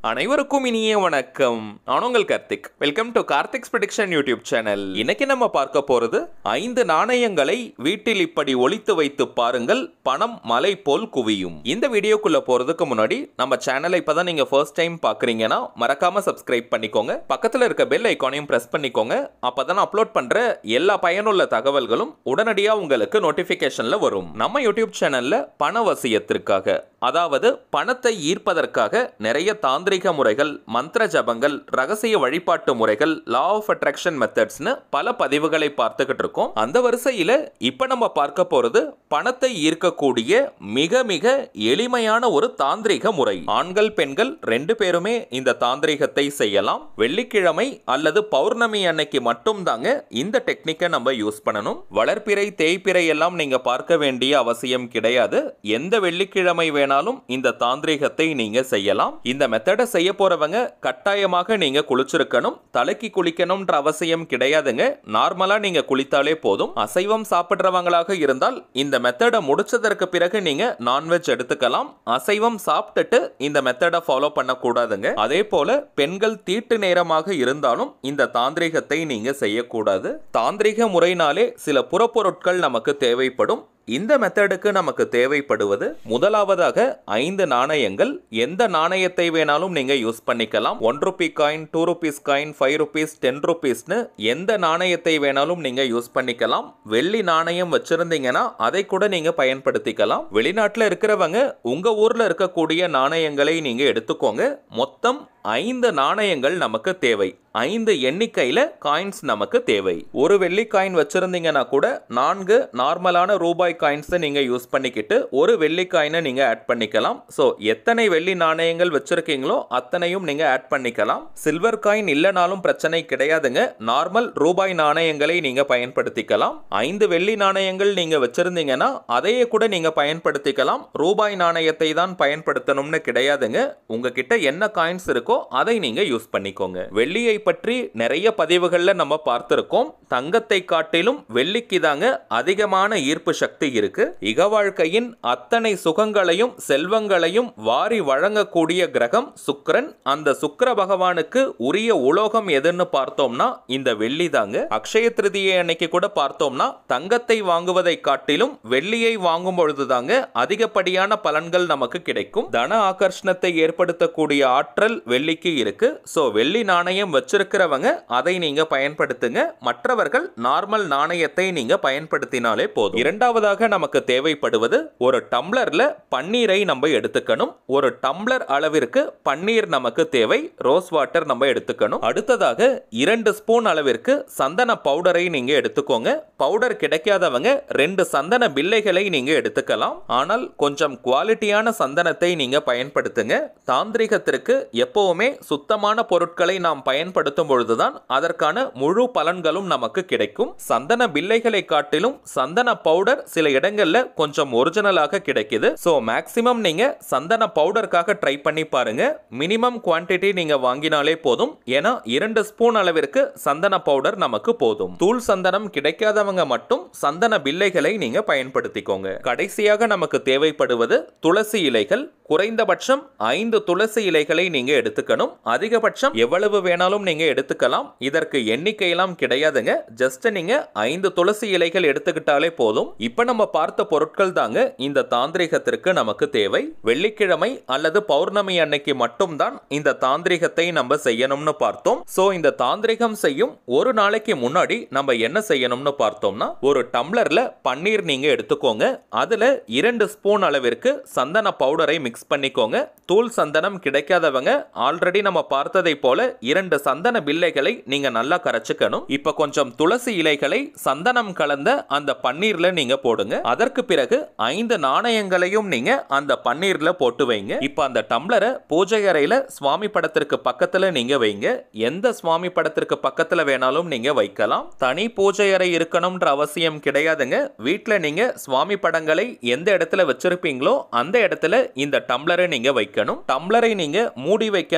அனைவருக்கும் இனிய வணக்கம் நான் உங்கள் Karthik welcome to Karthik's prediction YouTube channel இன்னைக்கு நம்ம பார்க்க போறது ஐந்து நாணயங்களை வீட்டில் இப்படி ஒளித்து வைத்து பாருங்கள் பணம் மலை போல் குவியும் இந்த வீடியோக்குள்ள போறதுக்கு முன்னாடி நம்ம சேனலை இப்பதான் நீங்க ஃபர்ஸ்ட் டைம் பாக்குறீங்கன்னா மறக்காம சப்ஸ்கிரைப் பண்ணிக்கோங்க பக்கத்துல இருக்க பெல் ஐக்கானையும் பிரஸ் பண்ணிக்கோங்க அப்பதான் அப்லோட் பண்ற எல்லா பயனுள்ள தகவல்களும் உடனடியா உங்களுக்கு நோட்டிபிகேஷன்ல வரும் நம்ம யூடியூப் சேனல்ல பணவசியத்திற்காக அதாவது பணத்தை ஈர்ப்பதற்காக நிறைய தாந்திரிக முறைகள் மந்திர ஜபங்கள் ரகசிய வழிபாட்டு முறைகள் லா ஆஃப் அட்ராக்ஷன் மெத்தட்ஸ்னு பல பதிவுகளை பார்த்துக்கிட்டு இருக்கோம் அந்த வரிசையில இப்ப நம்ம பார்க்க போறது பணத்தை ஈர்க்கக்கூடிய மிக மிக எளிமையான ஒரு தாந்திரிக முறை ஆண்கள் பெண்கள் ரெண்டு பேருமே இந்த தாந்திரிகத்தை செய்யலாம் வெள்ளிக்கிழமை அல்லது பௌர்ணமி அன்னைக்கு மட்டும் தாங்க இந்த டெக்னிக்கை நம்ம யூஸ் பண்ணணும் வளர்ப்பிறை தேய்ப்பிறை எல்லாம் நீங்க பார்க்க வேண்டிய அவசியம் கிடையாது எந்த வெள்ளிக்கிழமை வேணாலும் இந்த தாந்திரிகத்தை நீங்க செய்யலாம் இந்த மெத்தடை செய்ய போறவங்க கட்டாயமாக நீங்க குளிச்சிருக்கணும் தலைக்கு குளிக்கணும்ன்ற அவசியம் கிடையாதுங்க நார்மலா நீங்க குளித்தாலே போதும் அசைவம் சாப்பிடுறவங்களாக இருந்தால் இந்த மெத்தடை முடிச்சதற்கு பிறகு நீங்க நான்வெஜ் எடுத்துக்கலாம் அசைவம் சாப்பிட்டுட்டு இந்த மெத்தடை ஃபாலோ பண்ணக்கூடாதுங்க அதே போல பெண்கள் தீட்டு நேரமாக இருந்தாலும் இந்த தாந்திரிகத்தை நீங்க செய்யக்கூடாது தாந்திரிக முறையினாலே சில புறப்பொருட்கள் நமக்கு தேவைப்படும் இந்த மெத்தடுக்கு நமக்கு தேவைப்படுவது முதலாவதாக ஐந்து நாணயங்கள் எந்த நாணயத்தை வேணாலும் நீங்க யூஸ் பண்ணிக்கலாம் one rupee coin two rupees coin five rupees ten ருபீஸ்னு எந்த நாணயத்தை வேணாலும் நீங்க யூஸ் பண்ணிக்கலாம் வெள்ளி நாணயம் வச்சிருந்தீங்கன்னா அதை கூட நீங்க பயன்படுத்திக்கலாம் வெளிநாட்டில் இருக்கிறவங்க உங்க ஊர்ல இருக்கக்கூடிய நாணயங்களை நீங்க எடுத்துக்கோங்க மொத்தம் ஐந்து நாணயங்கள் நமக்கு தேவை ஐந்து எண்ணிக்கையில காயின்ஸ் நமக்கு தேவை ஒரு வெள்ளி காயின் வச்சிருந்தீங்கன்னா கூட நான்கு நார்மலான ரூபாய் காயின்ஸை நீங்க யூஸ் பண்ணிக்கிட்டு ஒரு வெள்ளி காயினை நீங்க ஆட் பண்ணிக்கலாம் ஸோ எத்தனை வெள்ளி நாணயங்கள் வச்சிருக்கீங்களோ அத்தனையும் நீங்க ஆட் பண்ணிக்கலாம் சில்வர் காயின் இல்லைனாலும் பிரச்சனை கிடையாதுங்க நார்மல் ரூபாய் நாணயங்களை நீங்க பயன்படுத்திக்கலாம் ஐந்து வெள்ளி நாணயங்கள் நீங்க வச்சிருந்தீங்கன்னா அதையே கூட நீங்க பயன்படுத்திக்கலாம் ரூபாய் நாணயத்தை தான் பயன்படுத்தணும்னு கிடையாதுங்க உங்ககிட்ட என்ன காயின்ஸ் இருக்கோ அதை நீங்க யூஸ் பண்ணிக்கோங்க வெள்ளியை பற்றி நிறைய பதிவுகள்ல நம்ம பார்த்திருக்கோம் தங்கத்தை காட்டிலும் வெள்ளிக்கு தாங்க அதிகமான ஈர்ப்பு சக்தி இருக்கு இக வாழ்க்கையின் அத்தனை சுகங்களையும் செல்வங்களையும் வாரி வழங்கக்கூடிய கிரகம் சுக்கிரன் அந்த சுக்கிர பகவானுக்கு உரிய உலோகம் எதுன்னு பார்த்தோம்னா இந்த வெள்ளி தாங்க அக்ஷய திருதியை அன்னைக்கு கூட பார்த்தோம்னா தங்கத்தை வாங்குவதை காட்டிலும் வெள்ளியை வாங்கும் பொழுது தாங்க அதிகப்படியான பலன்கள் நமக்கு கிடைக்கும் தன ஆகர்ஷணத்தை ஏற்படுத்தக்கூடிய ஆற்றல் வெள்ளிக்கு இருக்கு ஸோ வெள்ளி நாணயம் வச்சிருக்கிறவங்க அதை நீங்க பயன்படுத்துங்க மற்றவர்கள் நார்மல் நாணயத்தை நீங்க பயன்படுத்தினாலே போதும் இரண்டாவதாக நமக்கு தேவைப்படுவது ஒரு டம்ளர்ல பன்னீரை நம்ம எடுத்துக்கணும் ஒரு டம்ளர் அளவிற்கு பன்னீர் நமக்கு தேவை ரோஸ் வாட்டர் நம்ம எடுத்துக்கணும் அடுத்ததாக இரண்டு ஸ்பூன் அளவிற்கு சந்தன பவுடரை நீங்க எடுத்துக்கோங்க பவுடர் கிடைக்காதவங்க ரெண்டு சந்தன பில்லைகளை நீங்க எடுத்துக்கலாம் ஆனால் கொஞ்சம் குவாலிட்டியான சந்தனத்தை நீங்க பயன்படுத்துங்க தாந்திரிகத்திற்கு எப்பவுமே சுத்தமான பொருட்களை நாம் பயன்படுத்தும் பொழுதுதான் அதற்கான முழு பலன்களும் நமக்கு கிடைக்கும் சந்தன பில்லைகளை காட்டிலும் சந்தன பவுடர் சில இடங்கள்ல கொஞ்சம் ஒரிஜினலாக கிடைக்குது ஸோ மேக்சிமம் நீங்க சந்தன பவுடருக்காக ட்ரை பண்ணி பாருங்க மினிமம் குவான்டிட்டி நீங்க வாங்கினாலே போதும் ஏன்னா இரண்டு ஸ்பூன் அளவிற்கு சந்தன பவுடர் நமக்கு போதும் தூள் சந்தனம் கிடைக்காதவங்க மட்டும் சந்தன பில்லைகளை நீங்க பயன்படுத்திக்கோங்க கடைசியாக நமக்கு தேவைப்படுவது துளசி இலைகள் குறைந்தபட்சம் ஐந்து துளசி இலைகளை நீங்க எடுத்துக்கணும் அதிகபட்சம் எவ்வளவு வேணாலும் நீங்க எடுத்துக்கலாம் இதற்கு எண்ணிக்கையெல்லாம் கிடையாதுங்க ஜஸ்ட் நீங்க ஐந்து துளசி இலைகள் எடுத்துக்கிட்டாலே போதும் இப்ப நம்ம பார்த்த பொருட்கள் தாங்க இந்த தாந்திரிகத்திற்கு நமக்கு தேவை வெள்ளிக்கிழமை அல்லது பௌர்ணமி அன்னைக்கு மட்டும்தான் இந்த தாந்திரிகத்தை நம்ம செய்யணும்னு பார்த்தோம் சோ இந்த தாந்திரிகம் செய்யும் ஒரு நாளைக்கு முன்னாடி நம்ம என்ன செய்யணும்னு பார்த்தோம்னா ஒரு டம்ளர்ல பன்னீர் நீங்க எடுத்துக்கோங்க அதுல இரண்டு ஸ்பூன் அளவிற்கு சந்தன பவுடரை மிக்ஸ் பண்ணிக்கோங்க தூள் சந்தனம் கிடைக்காதவங்க ஆல்ரெடி நம்ம பார்த்ததை போல இரண்டு சந்தன பில்லைகளை நீங்க நல்லா கரைச்சுக்கணும் இப்ப கொஞ்சம் துளசி இலைகளை சந்தனம் கலந்த அந்த பன்னீர்ல நீங்க போடுங்க அதற்கு பிறகு ஐந்து நாணயங்களையும் நீங்க அந்த பன்னீர்ல போட்டு வைங்க இப்ப அந்த டம்ளரை பூஜை அறையில சுவாமி படத்திற்கு பக்கத்துல நீங்க வைங்க எந்த சுவாமி படத்திற்கு பக்கத்துல வேணாலும் நீங்க வைக்கலாம் தனி பூஜை அறை இருக்கணும்ன்ற அவசியம் கிடையாதுங்க வீட்ல நீங்க சுவாமி படங்களை எந்த இடத்துல வச்சிருப்பீங்களோ அந்த இடத்துல இந்த டம்ளரை நீங்க வைக்கணும் டம்ளரை நீங்க மூடி வைக்கணும்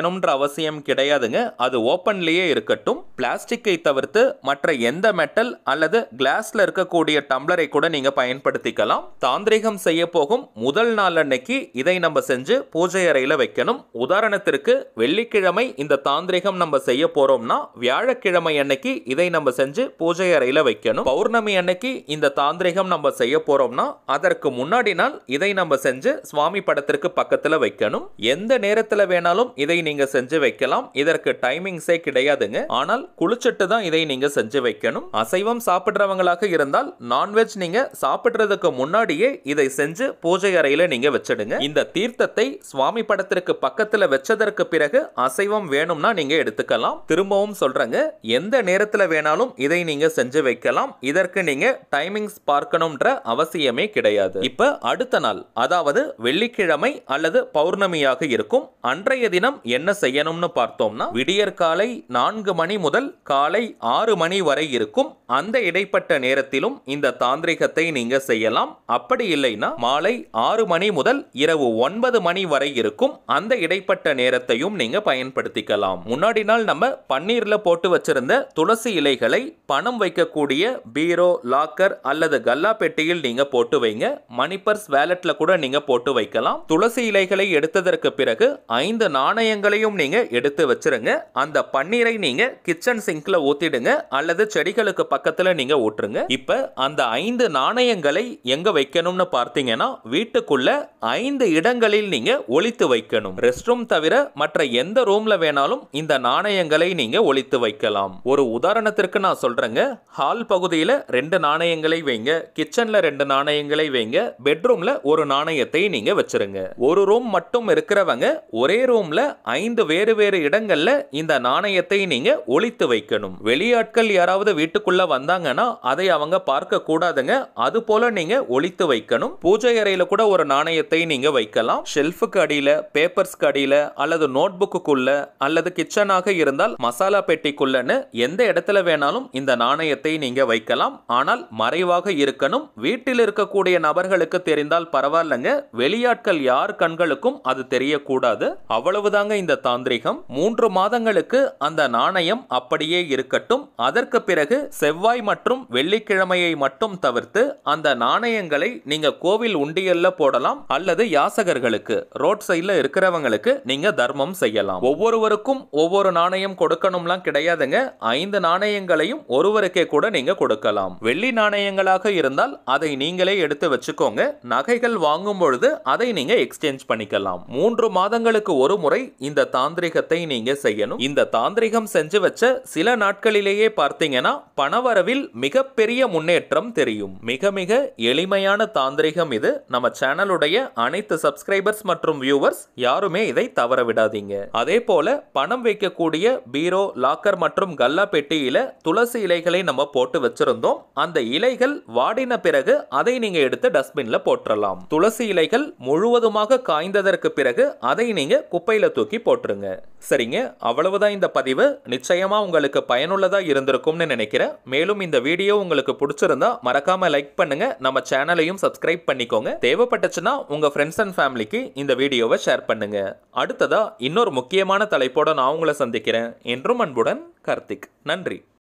வைக்கணும்ன்ற அவசியம் கிடையாதுங்க அது ஓப்பன்லயே இருக்கட்டும் பிளாஸ்டிக்கை தவிர்த்து மற்ற எந்த மெட்டல் அல்லது கிளாஸ்ல இருக்கக்கூடிய டம்ளரை கூட நீங்க பயன்படுத்திக்கலாம் தாந்திரிகம் செய்ய போகும் முதல் நாள் அன்னைக்கு இதை நம்ம செஞ்சு பூஜை அறையில வைக்கணும் உதாரணத்திற்கு வெள்ளிக்கிழமை இந்த தாந்திரிகம் நம்ம செய்ய போறோம்னா வியாழக்கிழமை அன்னைக்கு இதை நம்ம செஞ்சு பூஜை அறையில வைக்கணும் பௌர்ணமி அன்னைக்கு இந்த தாந்திரிகம் நம்ம செய்ய போறோம்னா அதற்கு முன்னாடி நாள் இதை நம்ம செஞ்சு சுவாமி படத்திற்கு பக்கத்துல வைக்கணும் எந்த நேரத்துல வேணாலும் இதை நீங்க செஞ்சு வைக்கலாம் இதற்கு டைமிங்ஸே கிடையாதுங்க ஆனால் குளிச்சிட்டு தான் இதை நீங்க செஞ்சு வைக்கணும் அசைவம் சாப்பிடுறவங்களாக இருந்தால் நான்வெஜ் நீங்க சாப்பிடுறதுக்கு முன்னாடியே இதை செஞ்சு பூஜை அறையில நீங்க வச்சிடுங்க இந்த தீர்த்தத்தை சுவாமி படத்திற்கு பக்கத்துல வச்சதற்கு பிறகு அசைவம் வேணும்னா நீங்க எடுத்துக்கலாம் திரும்பவும் சொல்றேங்க எந்த நேரத்துல வேணாலும் இதை நீங்க செஞ்சு வைக்கலாம் இதற்கு நீங்க டைமிங்ஸ் பார்க்கணும்ன்ற அவசியமே கிடையாது இப்ப அடுத்த நாள் அதாவது வெள்ளிக்கிழமை அல்லது பௌர்ணமியாக இருக்கும் அன்றைய தினம் என்ன செய்யணும்னு பார்த்தோம்னா விடியற் காலை நான்கு மணி முதல் காலை ஆறு மணி வரை இருக்கும் அந்த இடைப்பட்ட நேரத்திலும் இந்த தாந்திரிகத்தை நீங்க செய்யலாம் அப்படி இல்லைன்னா மாலை ஆறு மணி முதல் இரவு ஒன்பது மணி வரை இருக்கும் அந்த இடைப்பட்ட நேரத்தையும் நீங்க பயன்படுத்திக்கலாம் முன்னாடி நாள் நம்ம பன்னீர்ல போட்டு வச்சிருந்த துளசி இலைகளை பணம் வைக்கக்கூடிய பீரோ லாக்கர் அல்லது கல்லா பெட்டியில் நீங்க போட்டு வைங்க மணி பர்ஸ் வேலட்ல கூட நீங்க போட்டு வைக்கலாம் துளசி இலைகளை எடுத்ததற்கு பிறகு ஐந்து நாணயங்களையும் நீங்க எடுத்து வச்சிருங்க அந்த பன்னீரை நீங்க கிச்சன் சிங்க்ல ஊத்திடுங்க அல்லது செடிகளுக்கு பக்கத்துல நீங்க ஊற்றுங்க இப்ப அந்த ஐந்து நாணயங்களை எங்க வைக்கணும்னு பார்த்தீங்கன்னா வீட்டுக்குள்ள ஐந்து இடங்களில் நீங்க ஒளித்து வைக்கணும் ரெஸ்ட் ரூம் தவிர மற்ற எந்த ரூம்ல வேணாலும் இந்த நாணயங்களை நீங்க ஒளித்து வைக்கலாம் ஒரு உதாரணத்திற்கு நான் சொல்றேங்க ஹால் பகுதியில ரெண்டு நாணயங்களை வைங்க கிச்சன்ல ரெண்டு நாணயங்களை வைங்க பெட்ரூம்ல ஒரு நாணயத்தை நீங்க வச்சிருங்க ஒரு ரூம் மட்டும் இருக்கிறவங்க ஒரே ரூம்ல ஐந்து வேறு வேறு இடங்கள்ல இந்த நாணயத்தை நீங்க ஒளித்து வைக்கணும் வெளியாட்கள் யாராவது வீட்டுக்குள்ள வந்தாங்கன்னா அதை அவங்க பார்க்க கூடாதுங்க அது போல நீங்க ஒளித்து வைக்கணும் பூஜை அறையில கூட ஒரு நாணயத்தை நீங்க வைக்கலாம் ஷெல்ஃபுக்கு அடியில பேப்பர்ஸ்க்கு அடியில அல்லது நோட் புக்குக்குள்ள அல்லது கிச்சனாக இருந்தால் மசாலா பெட்டிக்குள்ளன்னு எந்த இடத்துல வேணாலும் இந்த நாணயத்தை நீங்க வைக்கலாம் ஆனால் மறைவாக இருக்கணும் வீட்டில் இருக்கக்கூடிய நபர்களுக்கு தெரிந்தால் பரவாயில்லைங்க வெளியாட்கள் யார் கண்களுக்கும் அது தெரியக்கூடாது அவ்வளவுதாங்க இந்த தாந்திரிகம் மூன்று மாதங்களுக்கு அந்த நாணயம் அப்படியே இருக்கட்டும் அதற்கு பிறகு செவ்வாய் மற்றும் வெள்ளிக்கிழமையை மட்டும் தவிர்த்து அந்த நாணயங்களை நீங்க கோவில் உண்டியல்ல போடலாம் அல்லது யாசகர்களுக்கு ரோட் சைட்ல இருக்கிறவங்களுக்கு நீங்க தர்மம் செய்யலாம் ஒவ்வொருவருக்கும் ஒவ்வொரு நாணயம் கொடுக்கணும்லாம் கிடையாதுங்க ஐந்து நாணயங்களையும் ஒருவருக்கே கூட நீங்க கொடுக்கலாம் வெள்ளி நாணயங்களாக இருந்தால் அதை நீங்களே எடுத்து வச்சுக்கோங்க நகைகள் வாங்கும் பொழுது அதை நீங்க எக்ஸ்சேஞ்ச் பண்ணிக்கலாம் மூன்று மாதங்களுக்கு ஒரு முறை இந்த தாந்திரிகத்தை நீங்க செய்யணும் இந்த தாந்திரிகம் செஞ்சு வச்ச சில நாட்களிலேயே பார்த்தீங்கன்னா பணவரவில் மிகப்பெரிய முன்னேற்றம் தெரியும் மிக மிக எளிமையான தாந்திரிகம் இது நம்ம சேனலுடைய அனைத்து சப்ஸ்கிரைபர்ஸ் மற்றும் வியூவர்ஸ் யாருமே இதை தவற விடாதீங்க அதே போல பணம் வைக்கக்கூடிய பீரோ லாக்கர் மற்றும் கல்லா பெட்டியில துளசி இலைகளை நம்ம போட்டு வச்சிருந்தோம் அந்த இலைகள் வாடின பிறகு அதை நீங்க எடுத்து டஸ்ட்பின்ல போட்டுறலாம் துளசி இலைகள் முழுவதுமாக காய்ந்ததற்கு பிறகு அதை நீங்க குப்பையில தூக்கி போட்டுருங்க சரிங்க அவ்வளவுதான் இந்த பதிவு நிச்சயமா உங்களுக்கு பயனுள்ளதா இருந்திருக்கும்னு நினைக்கிறேன் மேலும் இந்த வீடியோ உங்களுக்கு பிடிச்சிருந்தா மறக்காம லைக் பண்ணுங்க நம்ம சேனலையும் சப்ஸ்கிரைப் பண்ணிக்கோங்க தேவைப்பட்டுச்சுன்னா உங்க ஃப்ரெண்ட்ஸ் அண்ட் ஃபேமிலிக்கு இந்த வீடியோவை ஷேர் பண்ணுங்க அடுத்ததா இன்னொரு முக்கியமான தலைப்போட நான் உங்களை சந்திக்கிறேன் என்றும் அன்புடன் கார்த்திக் நன்றி